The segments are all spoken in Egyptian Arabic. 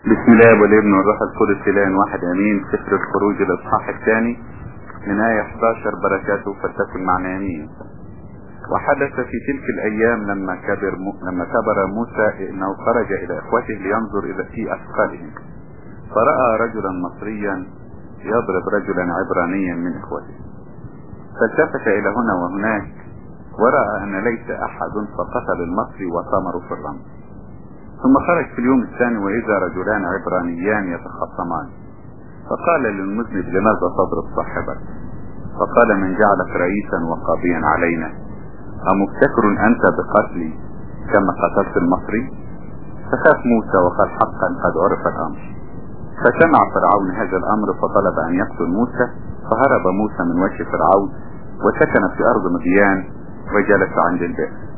بسم الله والابن والروح القدس الان واحد امين سفر الخروج الاصحاح الثاني من آية 11 بركاته فلتكن معنا امين وحدث في تلك الايام لما كبر لما كبر موسى انه خرج الى اخوته لينظر الى في اثقالهم فرأى رجلا مصريا يضرب رجلا عبرانيا من اخوته فالتفت الى هنا وهناك ورأى ان ليس احد فقتل المصري وثمروا في الرمل ثم خرج في اليوم الثاني وإذا رجلان عبرانيان يتخاصمان فقال للمذنب لماذا تضرب صاحبك فقال من جعلك رئيسا وقاضيا علينا أمبتكر أنت بقتلي كما قتلت المصري فخاف موسى وقال حقا قد عرف الأمر فسمع فرعون هذا الأمر فطلب أن يقتل موسى فهرب موسى من وجه فرعون وسكن في أرض مديان وجلس عند البئر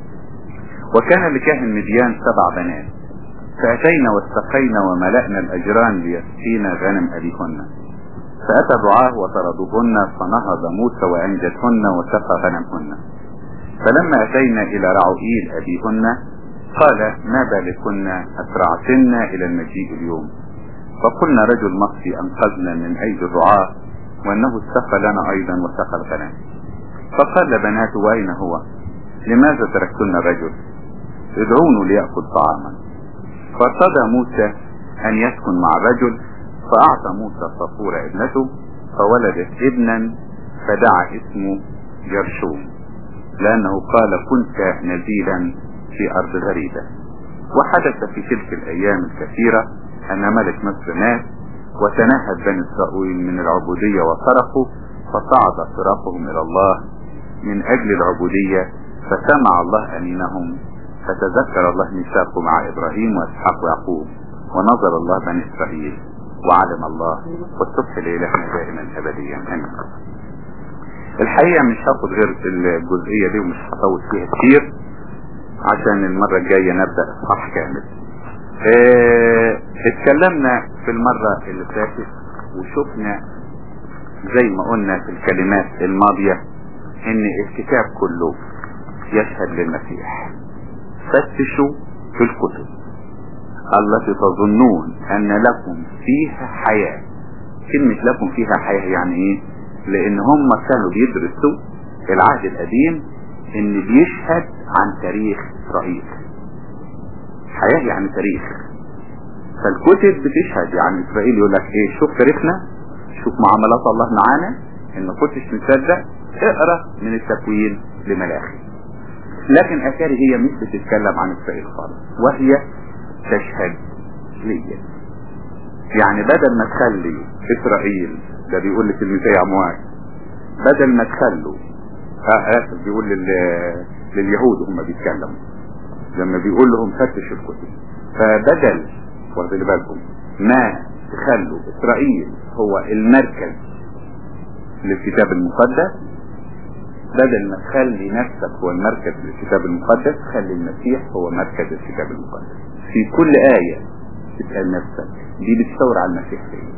وكان لكاهن مديان سبع بنات فأتينا واستقينا وملأنا الأجران ليسقينا غنم أبيهن فأتى الرعاه وطردوهن فنهض موسى وأنجتهن وسقى غنمهن فلما أتينا إلى رعوئيل أبيهن قال ما بالكن أسرعتن إلى المجيء اليوم فقلنا رجل مصري أنقذنا من أيدي الرعاة وأنه استقى لنا أيضا وسقى الغنم فقال بناته وأين هو لماذا تركتن الرجل ادعونه ليأكل طعاما فارتضى موسى أن يسكن مع الرجل فأعطى موسى صفورة ابنته فولدت ابنا فدعا اسمه جرشوم لأنه قال كنت نزيلا في أرض غريبة وحدث في تلك الأيام الكثيرة أن ملك مصر مات وتنهد بني إسرائيل من العبودية وصرخوا فصعد صراخهم إلى الله من أجل العبودية فسمع الله أنينهم فتذكر الله ميثاقه مع إبراهيم وإسحاق ويعقوب ونظر الله بني إسرائيل وعلم الله والصبح لإلهنا دائما أبديا آمين الحقيقة مش هاخد غير الجزئية دي ومش هطول فيها كتير عشان المرة الجاية نبدأ إصحاح كامل اه اتكلمنا في المرة اللي فاتت وشفنا زي ما قلنا في الكلمات الماضية ان الكتاب كله يشهد للمسيح فتشوا في الكتب التي تظنون ان لكم فيها حياة كلمة لكم فيها حياة يعني ايه لان هم كانوا بيدرسوا العهد القديم ان بيشهد عن تاريخ اسرائيل حياة يعني تاريخ فالكتب بتشهد يعني اسرائيل يقول لك ايه شوف تاريخنا شوف معاملات الله معانا ان ما كنتش مصدق اقرا من التكوين لملاخي لكن اتاري هي مش بتتكلم عن اسرائيل خالص وهي تشهد ليا يعني بدل ما تخلي اسرائيل ده بيقول لتلميذي اموال بدل ما تخلوا اه اسف بيقول لل... لليهود هم بيتكلموا لما بيقول لهم فتشوا الكتب فبدل واخدين بالكم ما تخلوا اسرائيل هو المركز للكتاب المقدس بدل ما تخلي نفسك هو المركز للكتاب المقدس خلي المسيح هو مركز الكتاب المقدس في كل آية تسأل نفسك دي بتشاور على المسيح ليه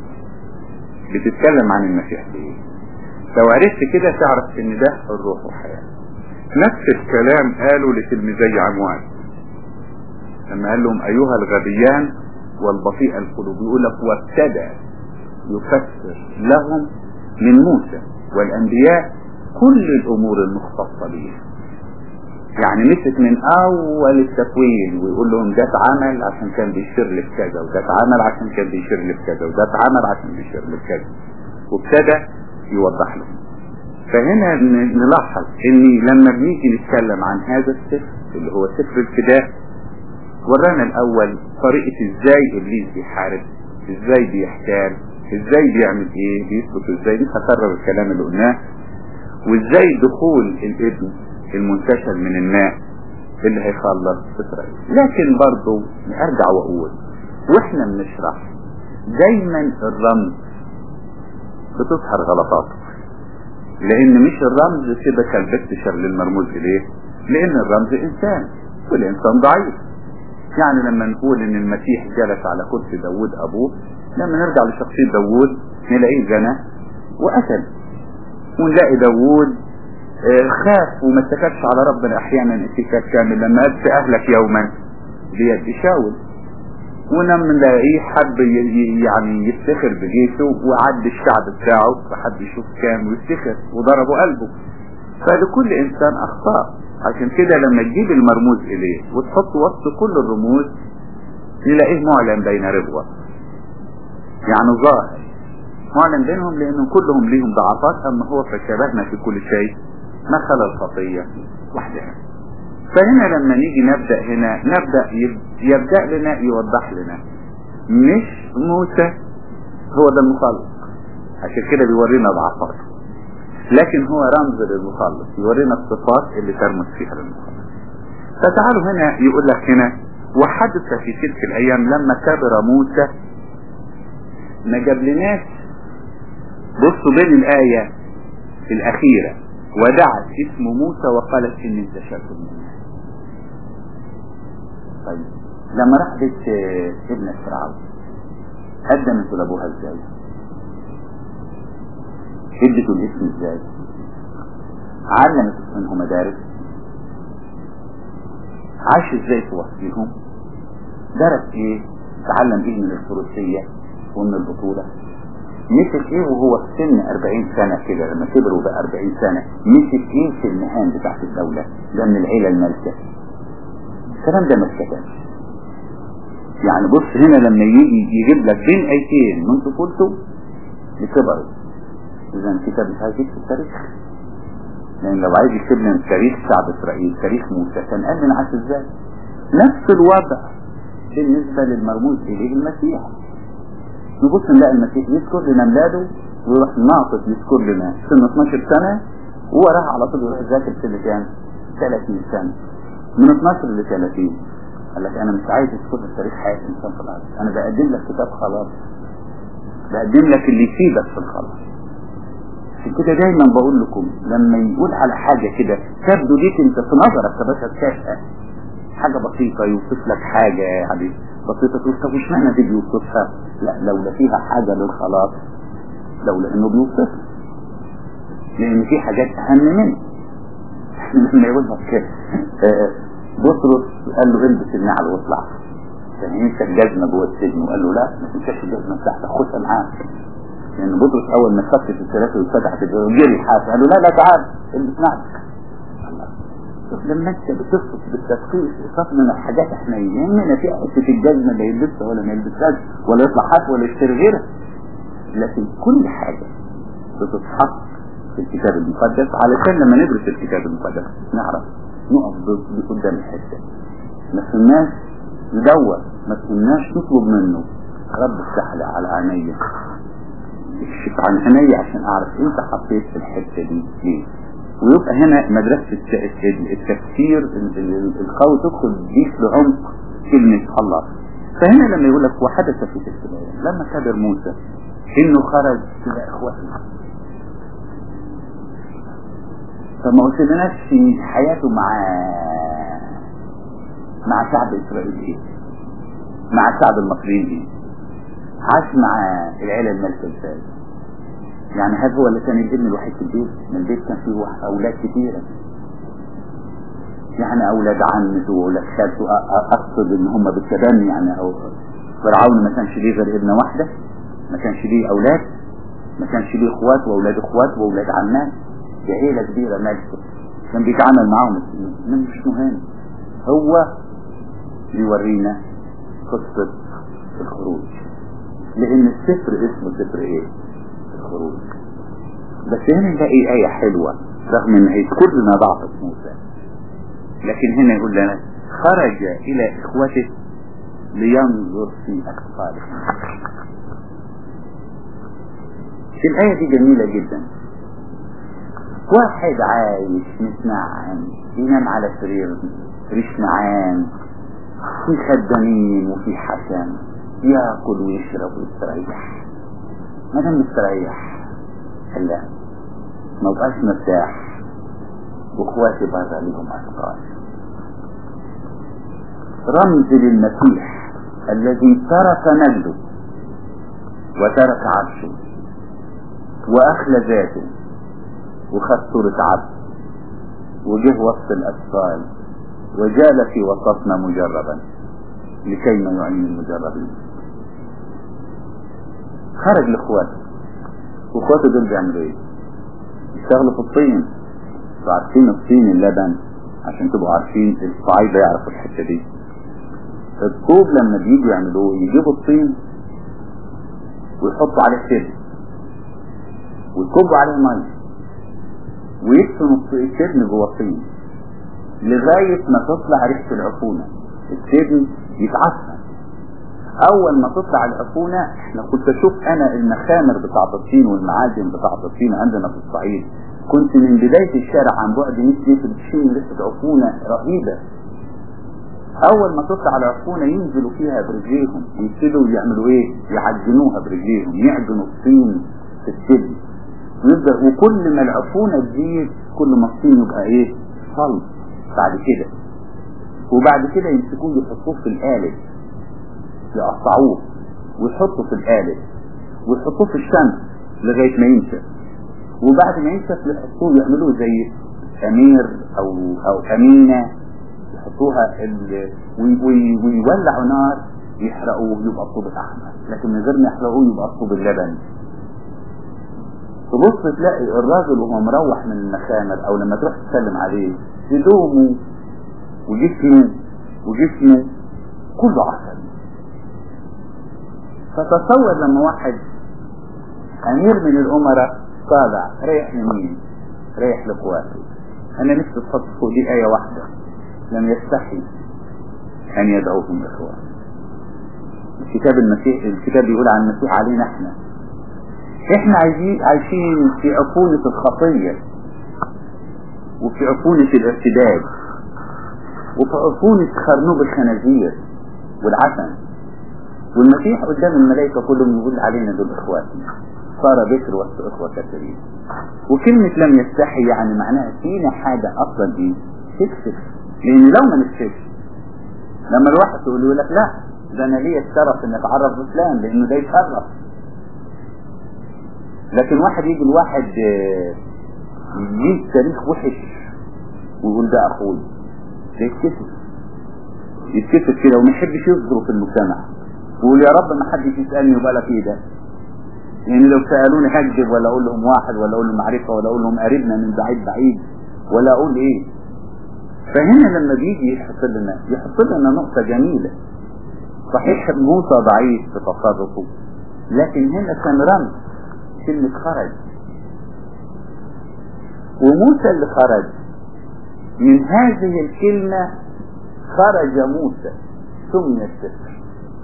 بتتكلم عن المسيح ليه لو عرفت كده تعرف ان ده الروح وحياة نفس الكلام قالوا لتلميذي عموان لما قال لهم ايها الغبيان والبطيء القلوب يقول لك وابتدى يفسر لهم من موسى والانبياء كل الامور المختصة به يعني مسك من اول التكوين ويقول لهم ده اتعمل عشان كان بيشير لك كذا وده اتعمل عشان كان بيشير لك كذا وده اتعمل عشان بيشير لك كذا وابتدى يوضح لهم فهنا نلاحظ ان لما بنيجي نتكلم عن هذا السفر اللي هو سفر الفداء ورانا الاول طريقة ازاي ابليس بيحارب ازاي بيحتال ازاي بيعمل ايه بيثبت ازاي مش هكرر الكلام اللي قلناه وازاي دخول الابن المنتشر من الماء اللي هيخلص اسرائيل لكن برضو ارجع واقول واحنا بنشرح دايما الرمز بتظهر غلطاته لان مش الرمز كده كالبتشر للمرموز اليه لان الرمز انسان والانسان ضعيف يعني لما نقول ان المسيح جلس على كرسي داوود ابوه لما نرجع لشخصية داوود نلاقيه زنى وقتل ونلاقي داوود خاف وما اتكلش على ربنا احيانا اتكاف كامل لما قال اهلك يوما بيد شاول ولما نلاقيه حب يعني يفتخر بجيشه وعد الشعب بتاعه وحب يشوف كام ويفتخر وضربوا قلبه فلكل انسان اخطاء عشان كده لما تجيب المرموز اليه وتحط وسط كل الرموز نلاقيه معلن بين ربوة يعني ظاهر معلن بينهم لانهم كلهم ليهم ضعفات اما هو فشبهنا في كل شيء ما خلا الخطية وحدها فهنا لما نيجي نبدأ هنا نبدأ يبدأ لنا يوضح لنا مش موسى هو ده المخلص عشان كده بيورينا ضعفاته لكن هو رمز للمخلص يورينا الصفات اللي ترمز فيها للمخلص فتعالوا هنا يقول لك هنا وحدث في تلك الايام لما كبر موسى ما جابلناش بصوا بين الايه الاخيره ودعت اسم موسى وقالت اني انتشرت من الناس طيب لما راح بيت ابن فرعون قدمت لابوها ازاي ادته الاسم ازاي علمت منه مدارس عاش ازاي في وسطهم درس ايه تعلم ايه من الفروسية ومن البطولة مسك ايه وهو في سن 40 سنة كده لما كبر وبقى 40 سنة مسك ايه في المهام بتاعت الدولة ده من العيلة المالكة الكلام ده ما اتكتبش يعني بص هنا لما يجي يجيب لك بين ايتين من طفولته لكبره اذا الكتاب مش عايز يكتب تاريخ لان لو عايز يكتب لنا تاريخ شعب اسرائيل تاريخ موسى كان قال لنا عاش ازاي نفس الوضع بالنسبة للمرموز اليه المسيح نبص نلاقي المسيح يذكر لنا ميلاده ويروح ناقص يذكر لنا سن 12 سنة ووراها على طول يروح يذاكر سن كام 30 سنة من 12 ل 30 قال لك انا مش عايز اذكر تاريخ حياة الانسان في الارض انا بقدم لك كتاب خلاص بقدم لك اللي يفيدك في الخلاص عشان كده دايما بقول لكم لما يقول على حاجة كده تبدو ليك انت في نظرك كبشر تافهة حاجة بسيطة يوصف لك حاجة يعني بسيطة تقول طب وش معنى دي بيوصفها لا لولا فيها حاجة للخلاص لولا انه بيوصفها لان في حاجات اهم منه لما يقول لك بطرس قال له البس النعل واطلع كان يمسك جزمة جوه السجن وقال له لا ما تمسكش الجزمة بتاعتك خدها معاك لان بطرس اول ما خفت الثلاثة وفتحت جري الحاسة قال له لا لا تعال البس نعلك شوف لما انت بتصف بالتدقيق وصف من الحاجات احنا يهمنا في حته الجزمه لا يلبسها ولا ما يلبسهاش ولا يطلع حاف ولا يشتري غيرها لكن كل حاجه بتتحط في الكتاب المقدس علشان لما ندرس الكتاب المقدس نعرف نقف قدام الحته ما فهمناش ندور ما فهمناش نطلب منه رب افتح لي على عينيا اكشف عن عينيا عشان اعرف انت حطيت في الحته دي ليه ويبقى هنا مدرسة التفسير القوي تدخل بيك لعمق كلمة الله فهنا لما يقول لك وحدث في تلك الآية لما كبر موسى انه خرج الى اخوته فما وصلناش في حياته مع مع شعب اسرائيل ايه مع الشعب المصريين ايه عاش مع العيلة الملكة ازاي يعني هذا هو اللي كان الابن الوحيد في البيت من البيت كان فيه اولاد كثيرة يعني اولاد عمته واولاد خالته اقصد ان هم بالتبني يعني او فرعون ما كانش ليه غير ابنه واحدة ما كانش ليه اولاد ما كانش ليه اخوات واولاد اخوات واولاد عمات دي عيلة كبيرة مالكة كان بيتعامل معاهم مش مهم هو بيورينا قصة الخروج لان السفر اسمه سفر ايه الخروج بس هنا نلاقي آية حلوة رغم ان هيذكر لنا ضعف موسى لكن هنا يقول لنا خرج الى اخوته لينظر في اطفالهم الآية دي جميلة جدا واحد عايش متنعم ينام على سرير ريش نعام في خدامين وفي حكم ياكل ويشرب ويستريح ما دام مستريح لا ما بقاش مرتاح واخواتي بره ليهم اثقال رمز للمسيح الذي ترك مجده وترك عرشه واخلى ذاته وخد صورة عبد وجه وسط الاطفال وجال في وسطنا مجربا لكي ما يعين المجربين خرج لاخواته واخواته دول بيعملوا ايه يشتغلوا في الطين انتوا عارفين الطين اللبن عشان تبقوا عارفين الصعايدة يعرفوا الحتة دي الطوب لما بييجوا يعملوه يجيبوا الطين ويحطوا عليه سد ويكبوا عليه ميه ويدفنوا السدن جوه الطين لغاية ما تطلع ريحة العفونة السدن يتعفن اول ما تطلع العفونة احنا كنت اشوف انا المخامر بتاعة الطين والمعادن بتاعة الطين عندنا في الصعيد كنت من بداية الشارع عن بعد 100 متر بتشم ريحة عفونة رهيبة اول ما تطلع العفونة ينزلوا فيها برجليهم يبتدوا يعملوا ايه يعجنوها برجليهم يعجنوا الطين في السدن ويبدأ وكل ما العفونة تزيد كل ما الطين يبقى ايه صلب بعد كده وبعد كده يمسكوه يحطوه في القالب يقطعوه ويحطوا في القالب ويحطوه في الشمس لغاية ما ينشف وبعد ما ينشف يحطوه يعملوه زي أمير أو أو أمينة يحطوها ويولعوا نار يحرقوه يبقى الطوب الأحمر لكن من غير ما يحرقوه يبقى الطوب اللبن تبص تلاقي الراجل وهو مروح من المخامر أو لما تروح تسلم عليه هدومه وجسمه وجسمه كله عسل فتصور لما واحد امير من الامراء طالع رايح لمين رايح لاخواته انا نفسي تحط فوق دي ايه واحدة لم يستحي ان يدعوهم اخوان الكتاب المسيح الكتاب بيقول عن المسيح علينا احنا احنا عايزين عايشين في عفونة الخطية وفي عفونة الارتداد وفي عفونة خرنوب الخنازير والعفن والمسيح قدام الملائكة كلهم يقول علينا دول اخواتنا صار بكر وسط اخوة كثيرين وكلمة لم يستحي يعني معناها فينا حاجة افضل دي تكسف لان لو ما نكسفش لما الواحد تقول له لك لا ده انا ليا الشرف ان اتعرف بفلان لانه ده يشرف لكن واحد يجي الواحد ليه تاريخ وحش ويقول ده اخوي ده يتكسف يتكسف كده وما يحبش يصدره في المجتمع ويقول يا رب ما حدش يسألني وبلا في ده يعني لو سألوني هكذب ولا اقول لهم واحد ولا اقول لهم معرفة ولا اقول لهم قريبنا من بعيد بعيد ولا اقول ايه فهنا لما بيجي يحط لنا يحط لنا نقطة جميلة صحيح موسى ضعيف في تصرفه لكن هنا كان رمز كلمة خرج وموسى اللي خرج من هذه الكلمة خرج موسى سمي السفر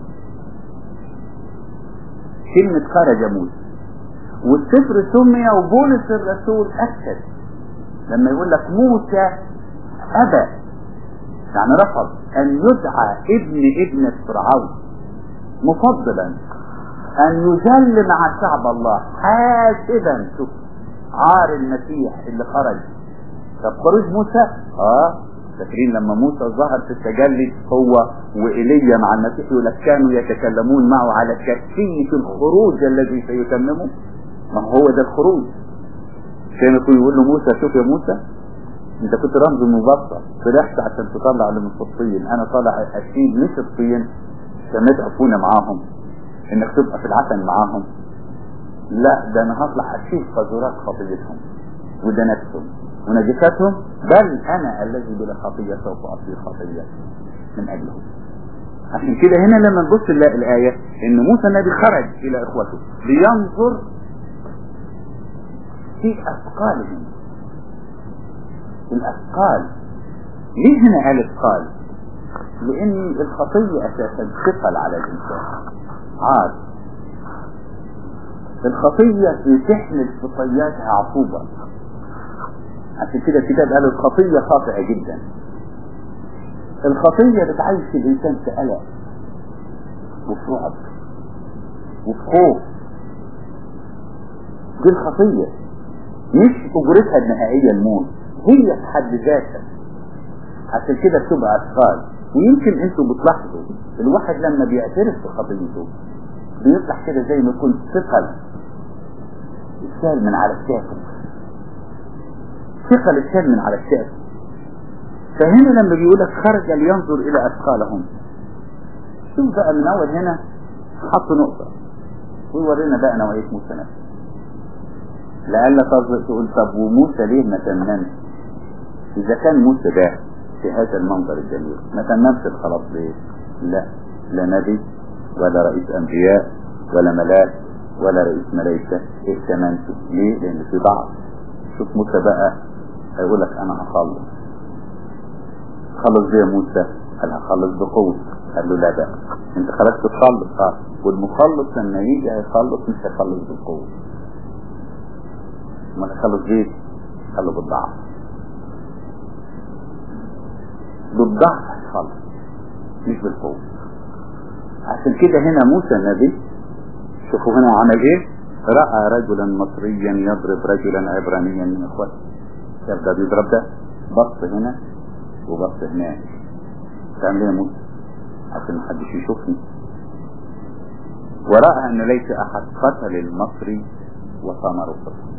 كلمة خرج موسى والسفر سمي وبولس الرسول أكد لما يقول لك موسى أبى يعني رفض أن يدعى ابن ابنة فرعون مفضلا أن يذل مع شعب الله حاسبا شوف عار المسيح اللي خرج طب خروج موسى اه فاكرين لما موسى ظهر في التجلي هو وإيليا مع المسيح يقول لك كانوا يتكلمون معه على كيفية الخروج الذي سيتممه ما هو ده الخروج كان يقول له موسى شوف يا موسى انت كنت رمز مبسط فرحت عشان تطلع اللي من الطين انا طالع اشيل مش الطين عشان ندعفونا معاهم انك تبقى في العسل معاهم لا ده انا هطلع اشيل قذورات خطيتهم ودنسهم ونجستهم بل انا الذي بلا خطية سوف اصير خطية من اجلهم عشان كده هنا لما نبص نلاقي الآية ان موسى النبي خرج الى اخوته لينظر في اثقالهم الاثقال ليه هنا قال اثقال لان الخطية اساسا ثقل على الانسان عار الخطية بتحمل في طياتها عصوبة عشان كده الكتاب قال الخطية خاطئة جدا الخطية بتعيش الإنسان في قلق وفي رعب وفي خوف دي الخطية مش أجرتها النهائية الموت هي في حد ذاتها عشان كده بتبقى أثقال ويمكن انتوا بتلاحظوا الواحد لما بيعترف بخطيته بيطلع كده زي ما يكون ثقل الشال من على الشاكل ثقل الشال من على الشاكل فهنا لما بيقول لك خرج لينظر الى اثقالهم شوف بقى من اول هنا حط نقطة ويورينا بقى نوعية موسى نفسه لألا تقول طب وموسى ليه ما تممش إذا كان موسى ده في هذا المنظر الجميل ما تممش الخلاص ليه لا لا نبي ولا رئيس أنبياء ولا ملاك ولا رئيس ملائكة اهتممت ليه لأن في ضعف شوف موسى بقى هيقول لك أنا هخلص خلص زي موسى قال هخلص بقوة قال له لا بقى انت خرجت تخلص اه والمخلص لما يجي هيخلص مش هيخلص بالقوة ما هيخلص بيه قال له بالضعف بالضعف هيخلص مش بالقوة عشان كده هنا موسى النبي شوفوا هنا عمل ايه رأى رجلا مصريا يضرب رجلا عبرانيا من اخوته شاف ده بيضرب ده بص هنا وبص هناك تعمل ايه يا موسى عشان محدش يشوفني ورأى ان ليس احد قتل المصري وثمره فيه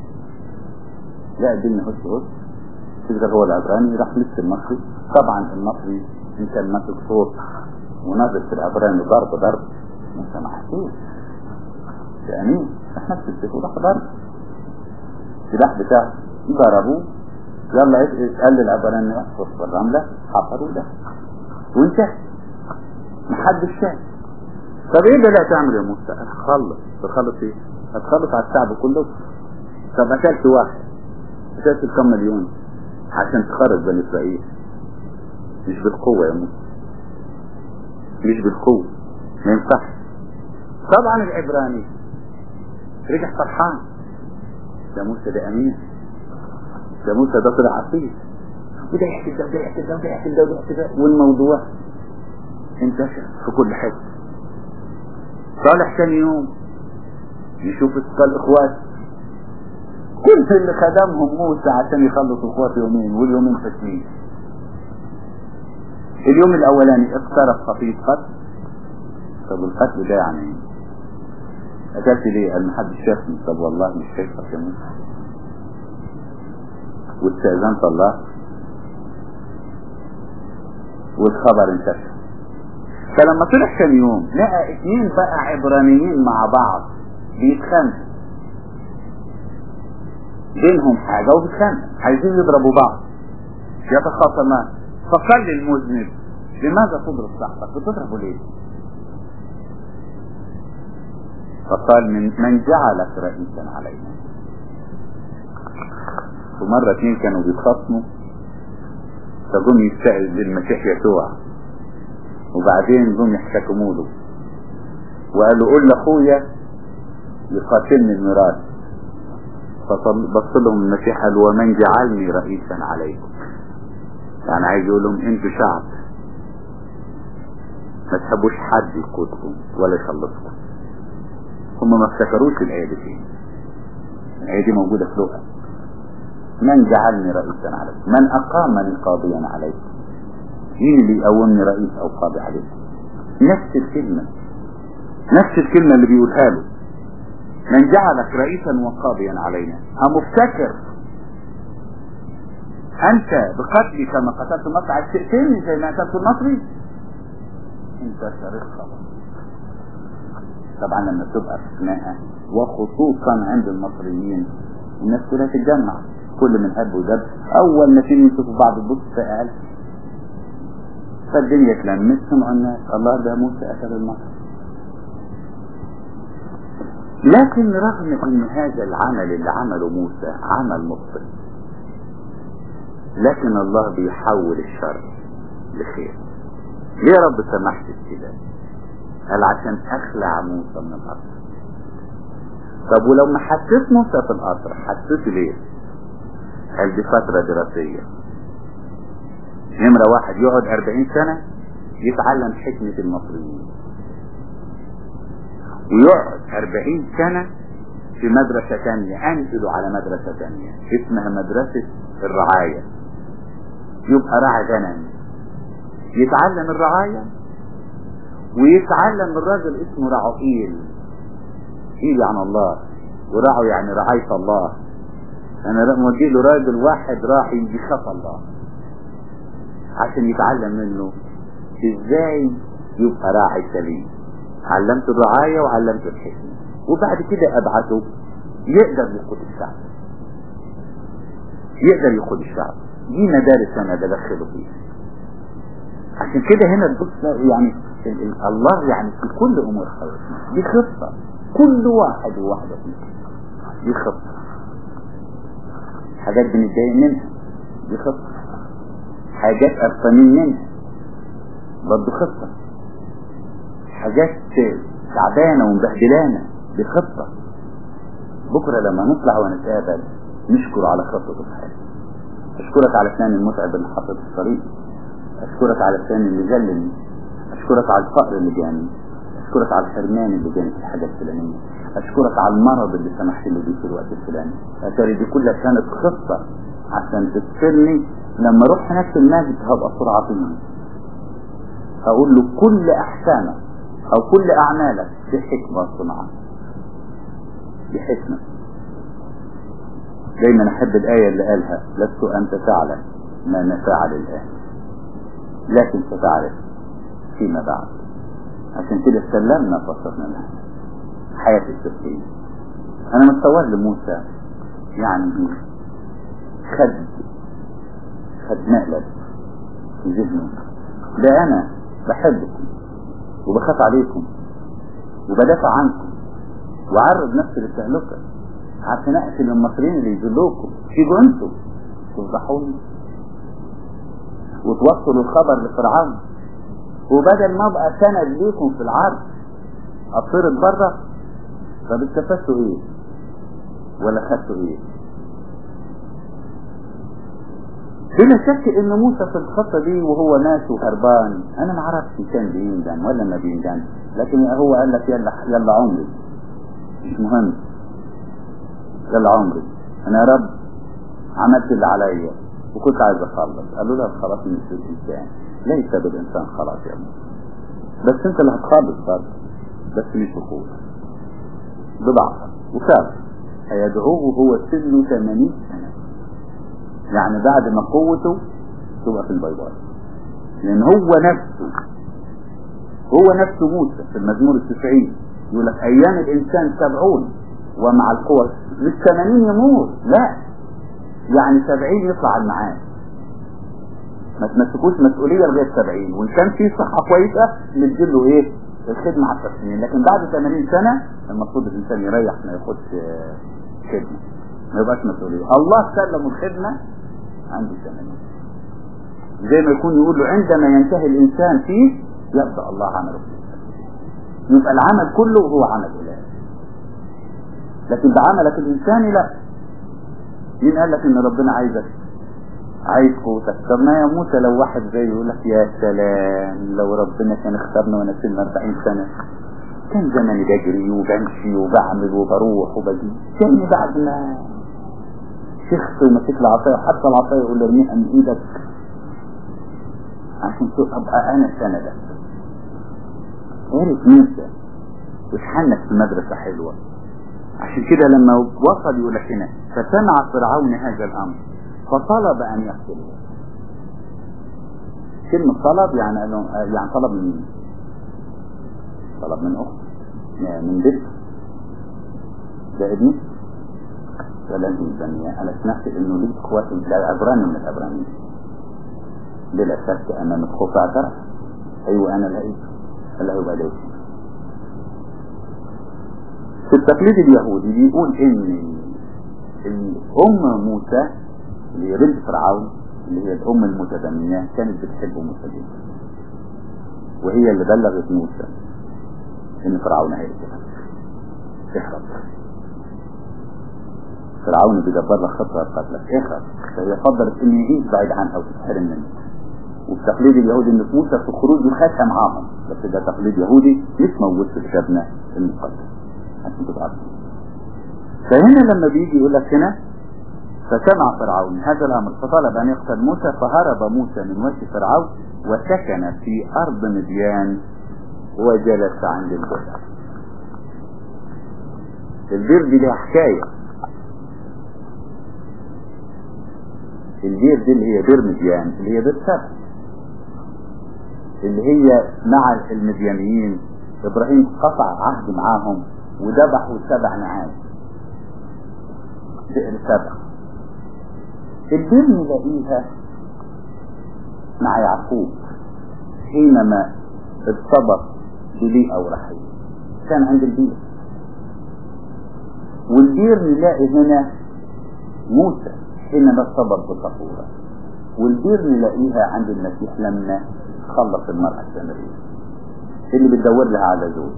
لا الدنيا هس هس كده هو العبراني راح لسه المصري طبعا المصري ان كان ماسك صوت ونازل في العبراني ضرب ضرب انت ما حسيت امين احنا في السيف وراح ضرب السلاح بتاعه ضربوه يلا اسأل للعبراني احفظ في الرملة حفروا ده وانت محدش شاف طب ايه اللي لا تعمل يا موسى هتخلص تخلص ايه هتخلص على الشعب كله طب اكلت واحد اكلت كم مليون عشان تخرج بني اسرائيل مش بالقوة يا موسى مش بالقوة ما ينفعش طبعا العبراني رجع فرحان ده موسى ده امين ده موسى ده طلع عصير وده يحكي ده وده يحكي ده وده يحكي ده وده يحكي ده والموضوع انتشر في كل حته صالح ثاني يوم يشوف قال اخوات كل اللي خدمهم موسى عشان يخلصوا اخوات يومين واليومين فاتين اليوم الاولاني اقترب خطيب قتل طب القتل ده يعني قتلت ليه قال محدش شافني طب والله مش شايفك يا موسى واستأذنت الله والخبر انتشر فلما طلع كام يوم لقى اثنين بقى عبرانيين مع بعض بيتخانقوا بينهم حاجة وبيتخانقوا عايزين يضربوا بعض يتخاصمان فقال للمذنب لماذا تضرب صاحبك بتضربه ليه فقال من من جعلك رئيسا علينا ومرة اتنين كانوا بيتخاصموا فقوم يستعذ بالمسيح يسوع وبعدين جم يحتكموا له وقالوا قول لاخويا يقاتلني الميراث فبص لهم المسيح قال ومن جعلني رئيسا عليكم يعني عايز يقول لهم انتوا شعب ما تحبوش حد يقودكم ولا يخلصكم هم ما افتكروش الآية دي فين الآية دي موجودة في لغة من جعلني رئيسا عليكم من أقامني قاضيا عليكم مين اللي يقومني رئيس أو قاضي عليكم نفس الكلمة نفس الكلمة اللي بيقولها له من جعلك رئيسا وقاضيا علينا هم مفتكر أنت بقتلي كما قتلت مصر عايز تقتلني زي ما قتلت المصري انت شريك خلاص طبعا لما تبقى في خناقة وخصوصا عند المصريين الناس كلها تتجمع كل من هب ودب اول ما تيجي يشوفوا بعض تبص في اقل فالدنيا اتلمت سمعوا الناس الله ده موسى اكل المصر لكن رغم ان هذا العمل اللي عمله موسى عمل مبطل لكن الله بيحول الشر لخير ليه يا رب سمحت كده قال عشان اخلع موسى من الارض طب ولو ما حطيت موسى في القصر حطيته ليه قال دي فترة دراسية نمرة واحد يقعد أربعين سنة يتعلم حكمة المصريين ويقعد أربعين سنة في مدرسة تانية أنزلوا على مدرسة تانية اسمها مدرسة الرعاية يبقى راعي غنم يتعلم الرعاية ويتعلم الراجل اسمه رعوئيل إيل عن الله ورعو يعني رعاية الله انا مودي له راجل واحد راح يخاف الله عشان يتعلم منه ازاي يبقى راعي سليم علمته الرعاية وعلمته الحكمة وبعد كده ابعته يقدر يقود الشعب يقدر يقود الشعب دي مدارس انا بدخله فيها عشان كده هنا تبص يعني ال- ال- الله يعني في كل امور حياتنا دي خطة كل واحد وواحدة فينا دي خطة حاجات بنتضايق منها دي خطة حاجات قرفانين منها برضه خطة حاجات تعبانة ومبهدلانا دي خطة بكرة لما نطلع ونتقابل نشكر على خطة الحياة أشكرك على لسان المتعب اللي حطت في الطريق أشكرك على لسان اللي جلني أشكرك على الفقر اللي جاني أشكرك على الحرمان اللي جاني في الحاجة الفلانية أشكرك على المرض اللي سمحت لي بيه في الوقت الفلاني أتاري دي كلها كانت خطة عشان تذكرني لما أروح هناك في المسجد هبقى سرعة فيه أقول له كل أحسانك أو كل أعمالك بحكمة صنعها بحكمة دايما أحب الآية اللي قالها لست أنت تعلم ما نفعل الآن لكن ستعرف فيما بعد عشان كده سلمنا فصلنا لها حياة التفكير أنا متصور لموسى يعني خد خد مقلب في ذهنه ده أنا بحبكم وبخاف عليكم وبدافع عنكم وعرض نفسي للتهلكة عشان أقتل المصريين اللي يذلوكم تيجوا انتوا تفضحوني وتوصلوا الخبر لفرعون وبدل ما ابقى سند ليكم في العرض اطرد بره طب استفدتوا ايه ولا خدتوا ايه بلا شك ان موسى في الخطة دي وهو ماشي وهربان انا ما عرفتش كان بيندم ولا ما بيندم لكن هو قال لك يلا يلا عمري مش مهم يلا عمري انا يا رب عملت اللي عليا وكنت عايز اخلص قالوا له الخلاص من الانسان ليس بالانسان خلاص يا موسى بس انت اللي هتخلص برضه بس مش اخوك بضعفك وفعلا هيدعوه وهو سنه 80 سنة يعني بعد ما قوته تبقى في البيضاء لان هو نفسه هو نفسه موسى في المزمور التسعين يقول لك ايام الانسان سبعون ومع القوة مش 80 يموت لا يعني 70 يطلع المعاد ما تمسكوش مسؤولية لغاية 70 وان كان في صحة كويسة نديله ايه الخدمة 10 سنين لكن بعد 80 سنة المفروض الانسان يريح ما ياخدش خدمة ما يبقاش مسؤولية الله سلم الخدمة عنده 80 زي ما يكون يقول له عندما ينتهي الانسان فيه يبدأ الله عمله فيه يبقى العمل كله هو عمل إلهي لكن بعملك الإنساني لا مين قال لك ان ربنا عايزك عايز قوتك طب ما يا موسى لو واحد زي يقول لك يا سلام لو ربنا كان اختارنا وانا سن 40 سنة كان زماني بجري وبمشي وبعمل وبروح وبجي كان بعد ما شخص ومسك العصاية حتى العصاية يقول ارميها من ايدك عشان ابقى انا سندك عرف موسى وتحنك في مدرسة حلوة عشان كده لما وصل يقول لك هنا فسمع فرعون هذا الامر فطلب ان يقتله كلمة طلب يعني قال يعني طلب من مين؟ طلب من اخت من بنت ده ابني ولا انت مستنية انا سمعت انه ليه اخواتي ده عبراني من العبرانيين بلا شك انا مدخوف اعترف ايوه انا لقيته قال له يبقى ليش في التقليد اليهودي بيقول ان الام موسى اللي هي بنت فرعون اللي هي الام المتبنية كانت بتحب موسى جدا وهي اللي بلغت موسى ان فرعون هيقتلها اهرب فرعون بيدبر لك خطة قتلك اهرب فهي فضلت ان يعيش بعيد عنها وتتحرم منه والتقليد اليهودي ان في موسى في الخروج يخاتها معاهم بس ده تقليد يهودي مش موجود في كتابنا المقدس عشان تبقى فهنا لما بيجي يقول لك هنا فسمع فرعون هذا الامر فطلب ان يقتل موسى فهرب موسى من وجه فرعون وسكن في ارض مديان وجلس عند البئر البئر دي لها حكاية البئر دي اللي هي بئر مديان اللي هي بئر سبع اللي هي مع المديانيين ابراهيم قطع عهد معاهم وذبحوا سبع نعام بئر سبع البير نلاقيها مع يعقوب حينما ارتبط بليئة ورحيل كان عند البير والبير نلاقي هنا موسى حينما ارتبط بصفورة والبير نلاقيها عند المسيح لما خلص المرأة السامرية اللي بتدور لها على زوج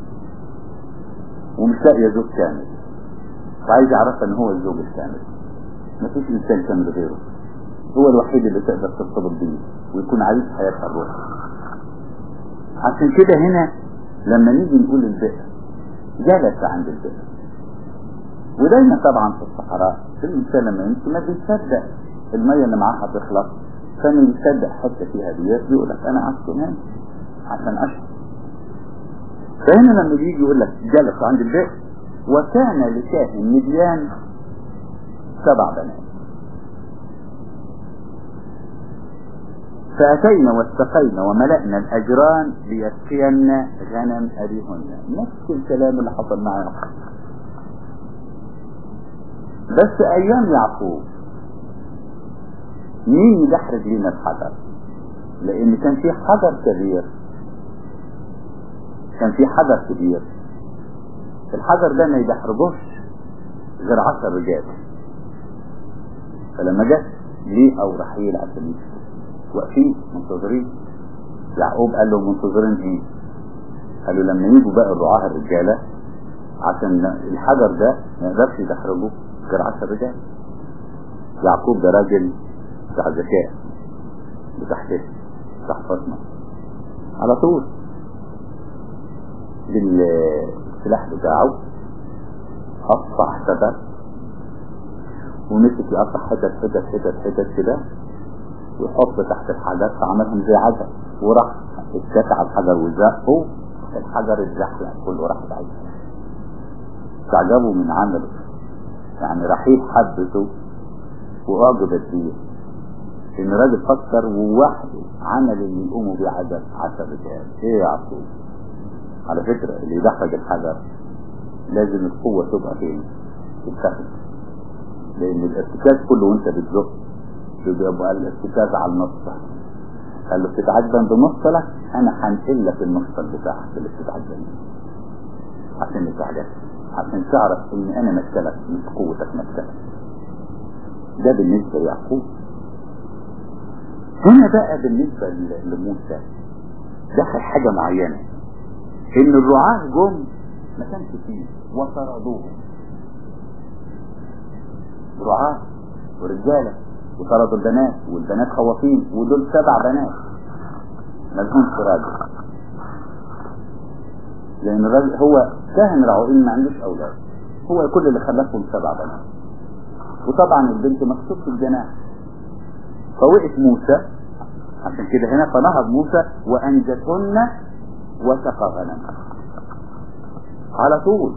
ومش لاقيه زوج كامل وعايز يعرفها ان هو الزوج الكامل مفيش انسان كامل غيره هو الوحيد اللي تقدر ترتبط بيه ويكون عايز حياتها الروح عشان كده هنا لما نيجي نقول البئر جلس عند البئر ودايما طبعا في الصحراء الانسان لما يمشي ما بيصدق الميه اللي معاها تخلص كان يصدق حتى فيها بيات بيقول لك انا عشت هنا عشان اشرب فهنا لما بيجي يقول لك جلس عند البئر وكان لكاهن مديان سبع بنات فأتينا واستقينا وملأنا الأجران ليسقين غنم أبيهن نفس الكلام اللي حصل مع يعقوب بس أيام يعقوب مين يدحرج لنا الحجر لأن كان في حجر كبير كان في حجر كبير الحجر ده ما يدحرجوش غير عشر رجال فلما جت ليه او رحيل عشان يشتري واقفين منتظرين يعقوب قال له منتظرين ايه قالوا لما يجوا بقى الرعاة الرجالة عشان الحجر ده ما يقدرش يدحرجوه غير عشر رجال يعقوب ده راجل بتاع ذكاء بتاع حكمة بتاع فاطمة على طول بالسلاح بتاعه قطع حتت ومسك يقطع حتت حتت حتت حتت كده ويحط تحت الحجر فعملهم زي عجل وراح اتكى على الحجر وزقه الحجر اتزحلق كله راح بعيد تعجبوا من عمله يعني رحيل حبته واعجبت بيه ان الراجل فكر ووحده عمل اللي يقوموا بيه عدد عشر رجال ايه يا عصوب على فكرة اللي يدحرج الحجر لازم القوة تبقى فين في الفخذ لان الارتكاز كله وانت بتزق بيبقى الارتكاز على المفصل قال له بتتعجبن بمفصلك انا هنقل لك المفصل بتاعك اللي بتتعجبن عشان يتعجب عشان تعرف ان انا مكتلك مش قوتك مكتلك ده بالنسبة ليعقوب هنا بقى بالنسبة لموسى دخل حاجة معينة ان الرعاة جم ما كانش فيه وطردوهم رعاة ورجالة وطردوا البنات والبنات خوافين ودول سبع بنات ملهمش راجل لان الراجل هو كاهن رعوين ما عندوش اولاد هو كل اللي خلفهم سبع بنات وطبعا البنت مكتوب في الجناح فوقف موسى عشان كده هنا فنهض موسى وانجتهن وسقى غنمها على طول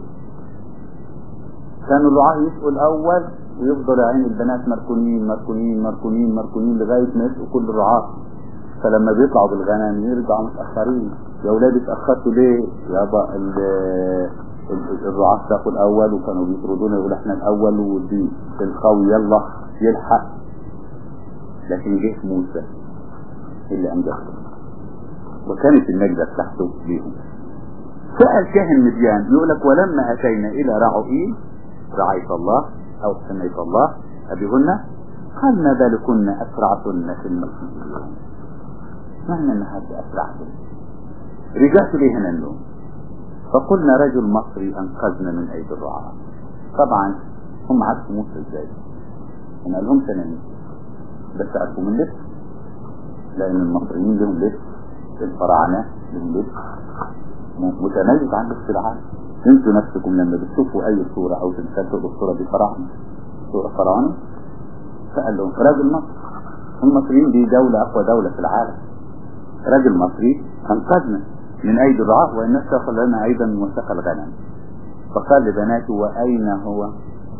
كانوا الرعاة يسقوا الاول ويفضل عين البنات مركونين مركونين مركونين مركونين لغاية ما يسقوا كل الرعاة فلما بيطلعوا بالغنم يرجعوا متأخرين يا ولاد اتأخرتوا ليه يابا الرعاة ساقوا الأول وكانوا بيطردونا يقول احنا الأول ودي القوي يلا يلحق لكن جه موسى اللي أنجحه وكانت النجدة تحته ليهم سأل كاهن مديان يقول لك ولما أتينا إلى رعوئيل رعيت الله أو سميت الله أبيهن قال ما بالكن أسرعتن في المسجد اليوم معنى أن هذا أسرعتن رجعت لي هنا النوم فقلنا رجل مصري أنقذنا من أيدي الرعاة طبعا هم عرفوا موسى ازاي هم قالهم تنامي بس عرفوا من لبس لأن المصريين لهم لبس الفراعنة لهم لبس متميز عن لبس العالم انتوا نفسكم لما بتشوفوا اي صورة او تمثال تقول الصورة دي فراعنة صورة فراعنة فقال لهم راجل مصر المصريين دي دولة اقوى دولة في العالم راجل مصري انقذنا من ايدي الرعاة وان ساق لنا ايضا وساق الغنم فقال لبناته واين هو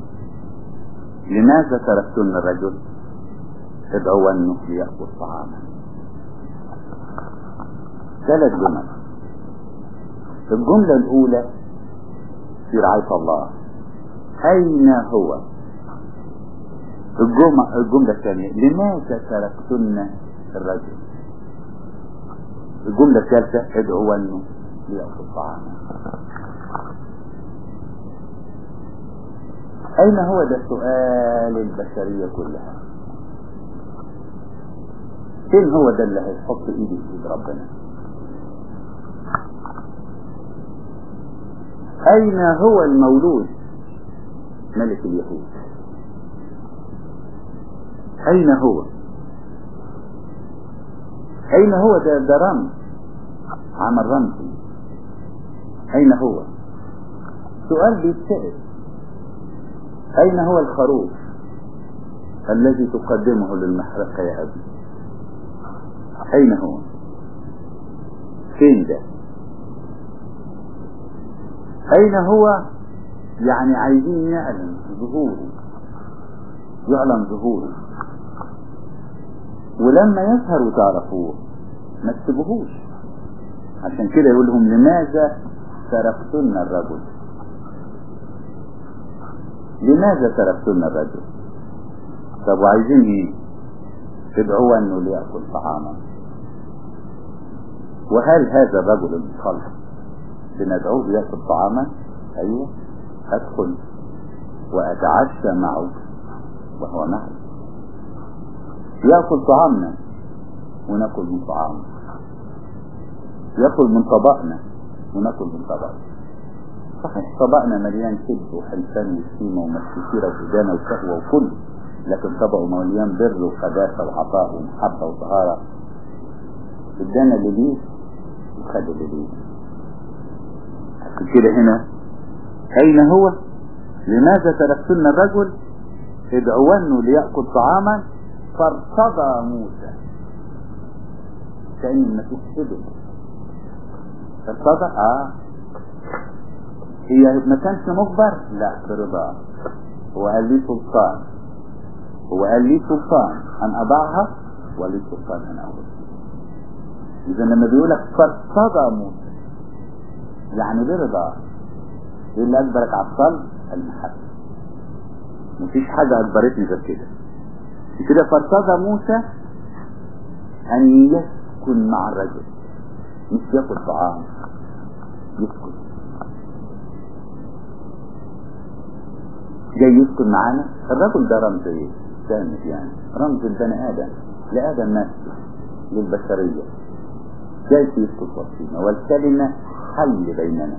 لماذا تركتن الرجل ادعوانه ليأكل طعاما ثلاث جمل الجملة الأولى في رعاية الله أين هو الجملة, الجملة الثانية لماذا تركتن الرجل الجملة الثالثة ادعوا ليأكل طعاما أين هو ده سؤال البشرية كلها فين هو ده اللي هيحط ايدي في ايد ربنا اين هو المولود ملك اليهود اين هو اين هو ده ده رمز عمل رمزي اين هو سؤال بيتسأل اين هو الخروف الذي تقدمه للمحرقة يا ابي اين هو فين ده اين هو يعني عايزين نعلن ظهوره يعلن ظهوره ولما يظهر وتعرفوه ما تسيبوهوش عشان كده يقول لهم لماذا تركتن الرجل لماذا تركتن الرجل طب وعايزين ايه تدعوه انه ليأكل طعاما وهل هذا الرجل المخلص بندعوه ليأكل طعاما ايوه ادخل واتعشى معه وهو معي يأكل طعامنا وناكل من طعامه يأكل من طبقنا وناكل من طبقنا صحيح طبقنا مليان كذب وحلفان وشتيمة ومسكتيرة وهدانة وشهوة وكل لكن طبقه مليان بر وقداسة وعطاء ومحبة وطهارة ادانا اللي ليه وخد اللي ليه عشان كده هنا أين هو لماذا تركتن الرجل ادعوانه ليأكل طعاما فارتضى موسى كأن المسيح سبب ارتضى اه هي ما كانش مجبر لا برضاه هو قال لي سلطان هو قال لي سلطان ان اضعها ولي سلطان ان اقول اذا لما بيقولك فارتضى موسى يعني برضاه ايه اللي اجبرك على الصلب المحبه مفيش حاجه اجبرتني غير كده كده فارتضى موسى ان يسكن مع الرجل مش ياكل طعام يسكن جاي يسكن معانا الرجل ده رمز ايه جامد يعني رمز البني ادم لادم نفسه للبشرية جاي يسكن وسطينا والكلمة حل بيننا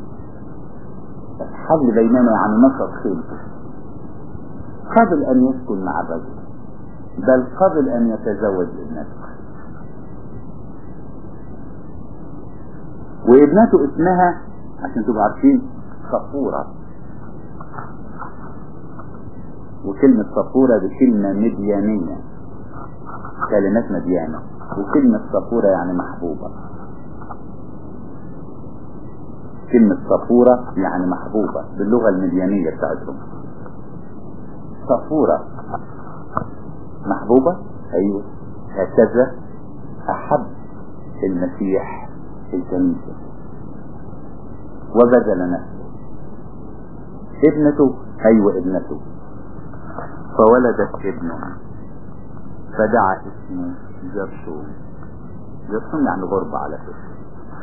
حل بيننا يعني نشر خلقه قبل ان يسكن مع الرجل بل قبل ان يتزوج ابنته وابنته اسمها عشان تبقوا عارفين صفورة وكلمة صفورة دي كلمة مديانية كلمات مديانة وكلمة صفورة يعني محبوبة كلمة صفورة يعني محبوبة باللغة المديانية بتاعتهم صفورة محبوبة ايوه هكذا احب المسيح الكنيسة وبذل نفسه ابنته ايوه ابنته فولدت ابنه فدعا اسمه جرشوم جرشوم يعني غربة على فكرة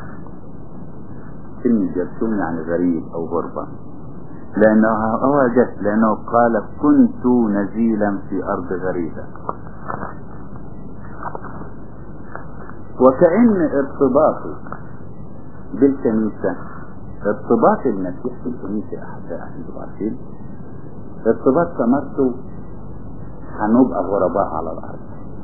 كلمة جرشوم يعني غريب او غربة لانه هو جد لانه قال كنت نزيلا في ارض غريبة وكأن ارتباطه بالكنيسة ارتباط المسيح بالكنيسة احباء عشان تبقوا عارفين ارتباط ثمرته هنبقى غرباء على الارض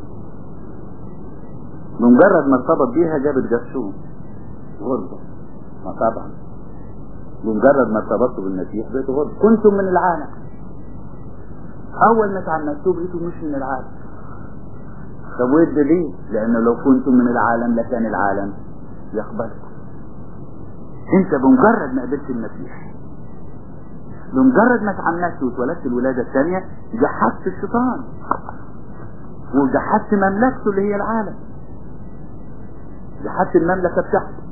بمجرد ما ارتبط بيها جابت جرشوم غربة ما طبعا بمجرد ما ارتبطت بالمسيح بقيت غربة كنتم من العالم اول ما تعمدتوا بقيتوا مش من العالم طب وايه الدليل لانه لو كنتم من العالم لكان العالم يقبلكم انت بمجرد ما قبلت المسيح بمجرد ما اتعمدت واتولدت الولادة الثانية جحدت الشيطان وجحدت مملكته اللي هي العالم جحدت المملكة بتاعته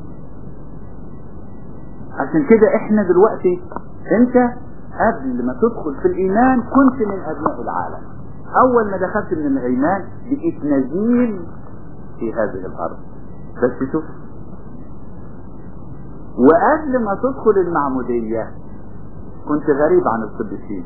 عشان كده احنا دلوقتي انت قبل ما تدخل في الايمان كنت من ابناء العالم اول ما دخلت من الايمان بقيت نزيل في هذه الارض بس شوف وقبل ما تدخل المعمودية كنت غريب عن القديسين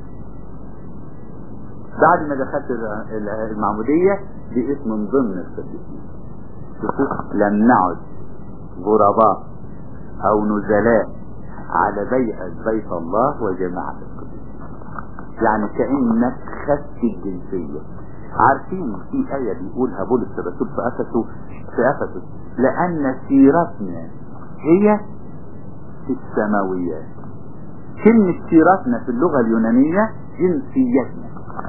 بعد ما دخلت المعمودية بقيت من ضمن القديسين شوفوا لم نعد غرباء او نزلاء على بيئة بيت الله وجماعة القديسين يعني كأنك خدت الجنسية عارفين في آية بيقولها بولس الرسول في أفسه في أفسه لأن سيرتنا هي في السماويات كلمة سيرتنا في اللغة اليونانية جنسيتنا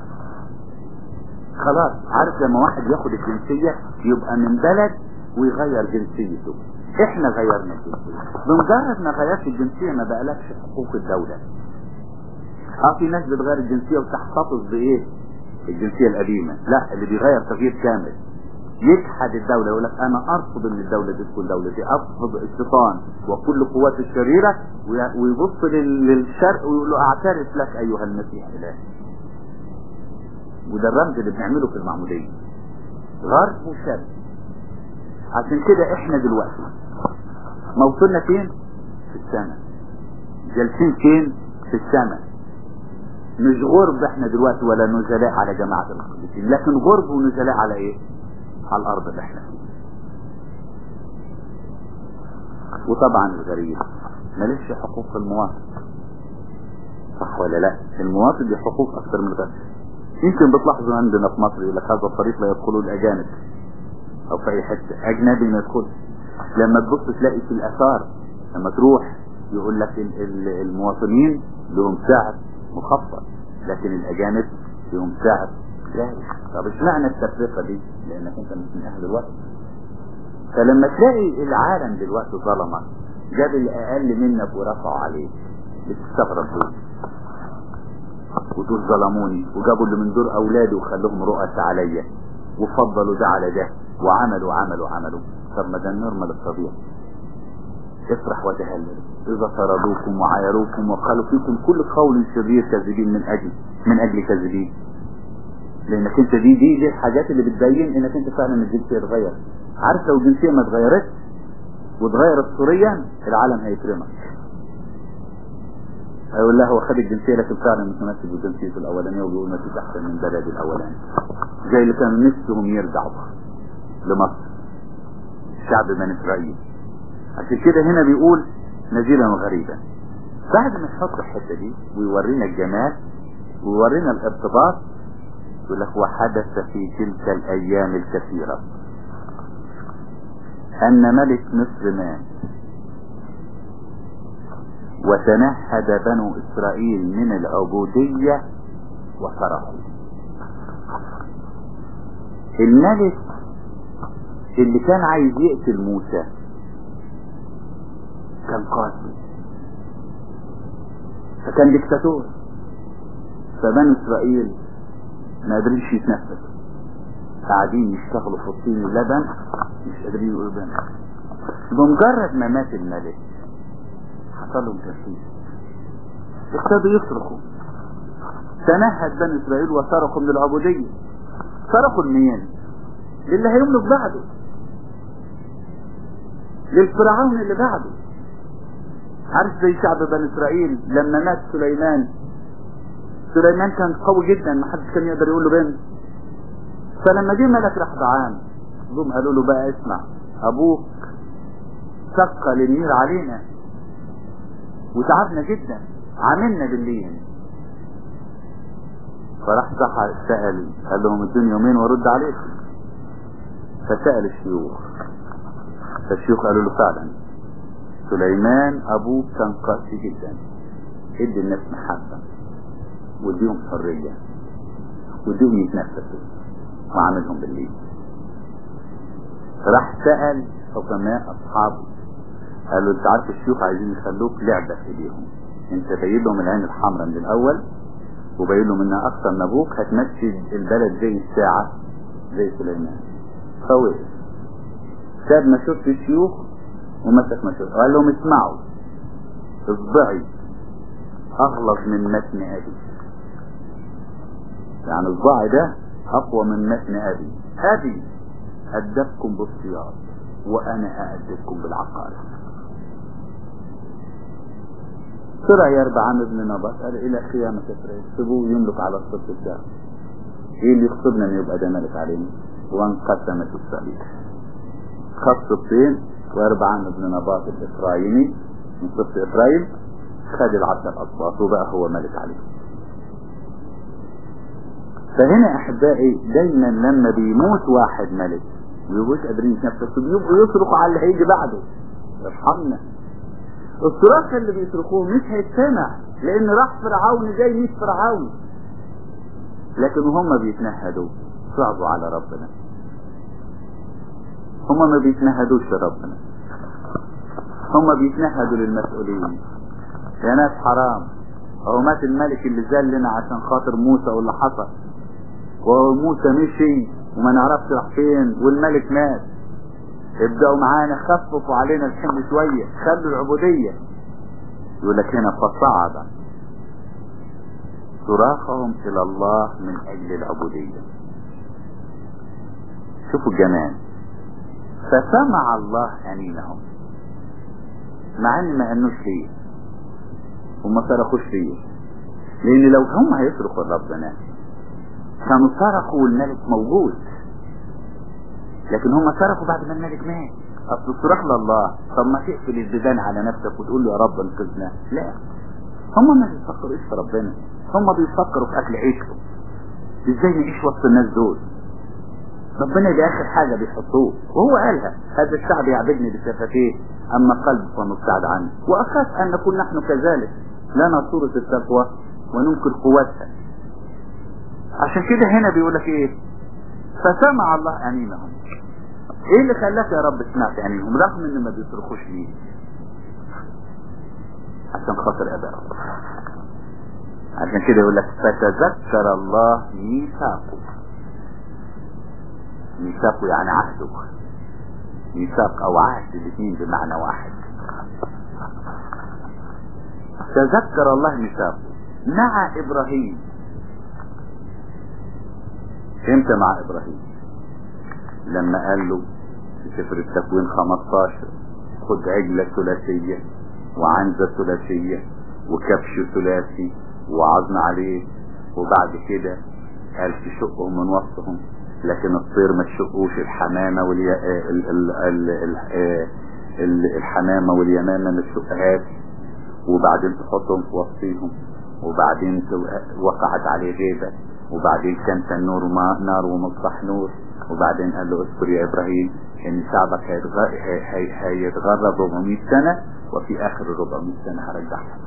خلاص عارف لما واحد ياخد الجنسية يبقى من بلد ويغير جنسيته احنا غيرنا الجنسية بمجرد ما غيرت الجنسية ما بقالكش حقوق الدولة اه في ناس بتغير الجنسية وتحتفظ بايه الجنسية القديمة لا اللي بيغير تغيير كامل يجحد الدولة يقول لك انا ارفض ان الدولة دي تكون دولة دي ارفض الشيطان وكل قوات الشريرة ويبص للشرق ويقول له اعترف لك ايها المسيح الهي وده الرمز اللي بنعمله في المعمودية غرب وشرق عشان كده احنا دلوقتي موصلنا فين في السماء جالسين فين في السماء مش غرب احنا دلوقتي ولا نزلاء على جماعة القديسين لكن غرب ونزلاء على ايه على الارض اللي احنا فيها وطبعا الغريب ماليش حقوق المواطن صح ولا لا المواطن دي حقوق اكثر من الغير يمكن بتلاحظوا عندنا في مصر يقول لك هذا الطريق لا يدخله الاجانب او في اي حته اجنبي ما يدخلش لما تبص تلاقي في الاثار لما تروح يقول لك المواطنين لهم سعر مخفض لكن الاجانب لهم سعر غالي طب اشمعنى التفرقه دي لانك انت مش من اهل الوقت فلما تلاقي العالم دلوقتي ظلمك جاب الاقل منك ورفعوا عليك بتستغرب دول ودول ظلموني وجابوا اللي من دور اولادي وخلوهم رؤس عليا وفضلوا ده على ده وعملوا عملوا عملوا طب ما ده نورمال الطبيعي افرح وتهلل اذا طردوكم وعايروكم وقالوا فيكم كل قول شرير كاذبين من اجل من اجل كاذبين لانك انت دي دي دي الحاجات اللي بتبين انك انت فعلا الجنسيه اتغير عارف لو الجنسيه ما اتغيرتش واتغيرت سوريا العالم هيكرمك هيقول له هو خد الجنسيه لكن فعلا متمسك بجنسيته الاولانيه وبيقول ما فيش احسن من بلدي الاولاني زي اللي كانوا نفسهم يرجعوا لمصر شعب بني اسرائيل عشان كده هنا بيقول نزيلا وغريبا بعد ما يحط الحته دي ويورينا الجمال ويورينا الارتباط يقول لك وحدث في تلك الايام الكثيره ان ملك مصر مات وتنهد بنو اسرائيل من العبوديه وصرفوا الملك اللي كان عايز يقتل موسى كان قاسي فكان ديكتاتور فبنو اسرائيل ما قادرينش يتنفسوا قاعدين يشتغلوا في الطين اللبن مش قادرين يقولوا بنا بمجرد ما مات الملك حصل لهم تركيز ابتدوا يصرخوا تنهد بني اسرائيل وصرخوا من العبودية صرخوا لمين للي هيملك بعده للفرعون اللي بعده عارف زي شعب بني اسرائيل لما مات سليمان سليمان كان قوي جدا ما حدش كان يقدر يقول له بنت فلما جه ملك رحبعام جم قالوا له بقى اسمع ابوك ثقل النير علينا وتعبنا جدا عملنا بالليل فراح صح سأل قال لهم ادوني يومين وارد عليكم فسأل الشيوخ فالشيوخ قالوا له فعلا سليمان ابوك كان قاسي جدا ادي الناس محبة واديهم حرية واديهم يتنفسوا وعاملهم بالليل راح سأل حكماء اصحابه قالوا انت عارف الشيوخ عايزين يخلوك لعبة في ايديهم انت باين لهم العين الحمراء من الاول وباين لهم انها اكثر من ابوك هتمشي البلد زي الساعة زي سليمان فوقف ساب مشورة الشيوخ ومسك مشورة وقال لهم اسمعوا اصبعي اغلظ من متن ابي يعني اصبعي ده اقوى من متن ابي ابي ادبكم بالصيام وانا اادبكم بالعقارب طلع يربع عن ابن نبط قال الى قيامة اسرائيل سيبوه يملك على الصف بتاعه ايه اللي يقصدنا ان يبقى ده ملك علينا وانقسمت الصليب خط صفين ويربع عن ابن نباط الاسرائيلي من صف اسرائيل خد العشر اصوات وبقى هو ملك عليه فهنا احبائي دايما لما بيموت واحد ملك ويبقوش قادرين يتنفسوا بيبقوا يصرخوا على اللي هيجي بعده ارحمنا الصراخ اللي بيصرخوه مش هيتسمع لان راح فرعون جاي مش فرعون لكن هم بيتنهدوا صعبوا على ربنا هم ما بيتنهدوش لربنا هم بيتنهدوا للمسؤولين يا ناس حرام هو مات الملك اللي زلنا عشان خاطر موسى واللي حصل وهو موسى مشي وما نعرفش راح فين والملك مات ابدأوا معانا خففوا علينا الحمل شوية خلوا العبودية يقول لك هنا فصعد صراخهم الى الله من اجل العبودية شوفوا الجمال فسمع الله انينهم مع ان ما انوش ليه وما صرخوش ليه لان لو هم هيصرخوا لربنا كانوا صرخوا والملك موجود لكن هم صرخوا بعد ما الملك مات اصل الصراخ لله طب ما تقفل البيبان على نفسك وتقول له يا رب انقذنا لا هم ما بيفكروا في ربنا هم بيفكروا في اكل عيشهم ازاي نعيش وسط الناس دول ربنا دي اخر حاجة بيحطوه وهو قالها هذا الشعب يعبدني بشفتيه اما قلب فمبتعد عنه واخاف ان نكون نحن كذلك لنا صورة التقوى وننكر قوتها عشان كده هنا بيقول لك ايه فسمع الله انينهم ايه اللي خلاك يا رب سمعت انينهم رغم ان ما بيصرخوش ليه عشان خاطر ابائهم عشان كده يقول لك فتذكر الله ميثاقه ميثاقه يعني عهده ميثاق او عهد الاثنين بمعنى واحد تذكر الله ميثاقه مع ابراهيم امتى مع ابراهيم لما قال له في سفر التكوين 15 خد عجلة ثلاثية وعنزة ثلاثية وكبش ثلاثي وعظم عليه وبعد كده قال تشقهم من وسطهم لكن الطير ما تشقوش الحمامة والي... ال... ال... ال... ال... ال... الحمامة واليمامة ما تشقهاش وبعدين تحطهم في وسطهم وبعدين وقعت عليه غيبة وبعدين كان تنور ما نار ومصباح نور وبعدين قال له اذكر يا ابراهيم ان شعبك هيتغرب 400 سنة وفي اخر ال 400 سنة هرجعهم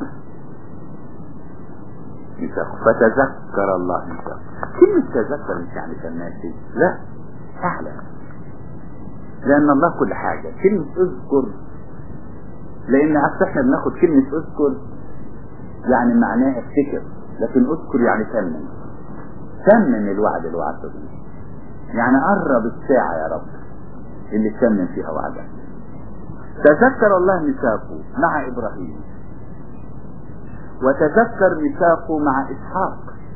ميثاقه فتذكر الله ميثاقه كلمة تذكر مش يعني كالناسي لا اعلى لان الله كل حاجة كلمة اذكر لان اصل احنا بناخد كلمة اذكر يعني معناها افتكر لكن اذكر يعني ثمن ثمن الوعد اللي وعدته بيه يعني قرب الساعة يا رب اللي ثمن فيها وعدك تذكر الله ميثاقه مع ابراهيم وتذكر ميثاقه مع اسحاق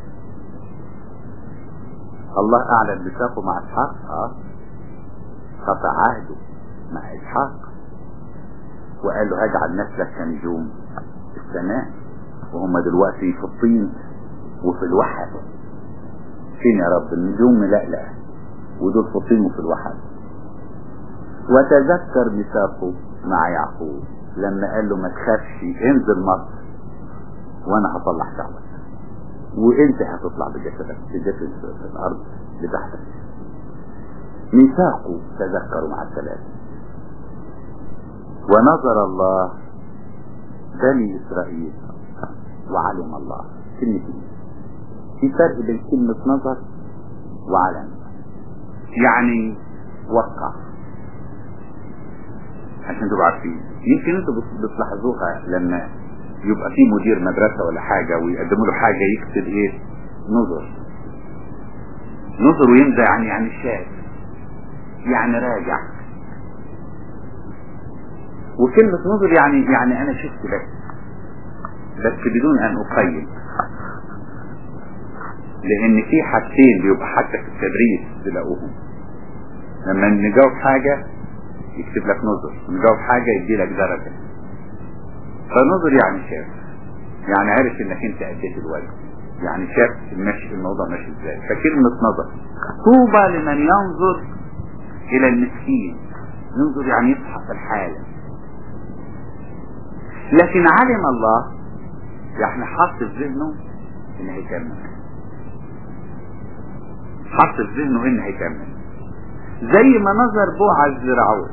الله اعلن ميثاقه مع اسحاق اه قطع عهده مع اسحاق وقال له هجعل نسلك كنجوم السماء وهم دلوقتي في الطين وفي الوحد فين يا رب النجوم ملألأة ودول في الطين وفي الوحد وتذكر ميثاقه مع يعقوب لما قال له ما تخافش انزل مصر وانا هطلع شعبك وانت هتطلع بجسدك بجسد في الارض بتاعتك ميثاقه تذكروا مع الثلاثة ونظر الله بني اسرائيل وعلم الله كلمتين في فرق بين كلمة نظر وعلم يعني وقع عشان تبقوا عارفين يمكن انتوا بتلاحظوها لما يبقى في مدير مدرسة ولا حاجة ويقدموا له حاجة يكتب ايه نظر نظر ويمضى يعني يعني شاف يعني راجع وكلمة نظر يعني يعني انا شفت بس بس بدون ان اقيم لان في حاجتين بيبقى حتى في التدريس تلاقوهم لما نجاوب حاجة يكتب لك نظر نجاوب حاجة يدي لك درجة فنظر يعني شاف يعني عرف انك انت اديت الواجب يعني شاف المشي الموضوع ماشي ازاي فكلمة نظر طوبى لمن ينظر الى المسكين ينظر يعني يصحى في الحالة لكن علم الله يعني حط في ذهنه ان هيكمل حط في ذهنه ان هيكمل زي ما نظر بوعز لرعوز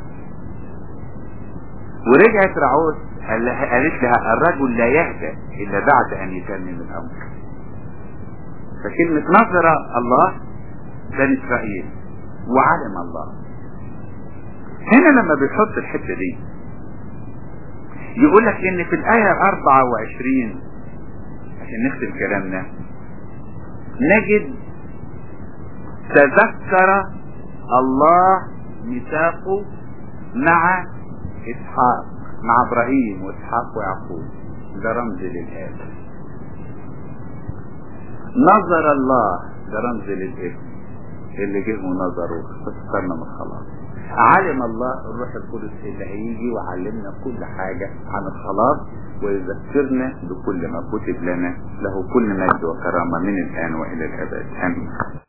ورجعت رعوز قال لها قالت لها الرجل لا يهدى الا بعد ان يتمم الامر فكلمة نظر الله بني اسرائيل وعلم الله هنا لما بيحط الحتة دي يقول لك ان في الآية 24 عشان نختم كلامنا نجد تذكر الله ميثاقه مع اسحاق مع ابراهيم واسحاق ويعقوب ده رمز للآب نظر الله ده رمز للابن اللي جه ونظره فاستنى من الخلاص علم الله الروح القدس اللي هيجي وعلمنا كل حاجة عن الخلاص ويذكرنا بكل ما كتب لنا له كل مجد وكرامة من الآن وإلى الأبد آمين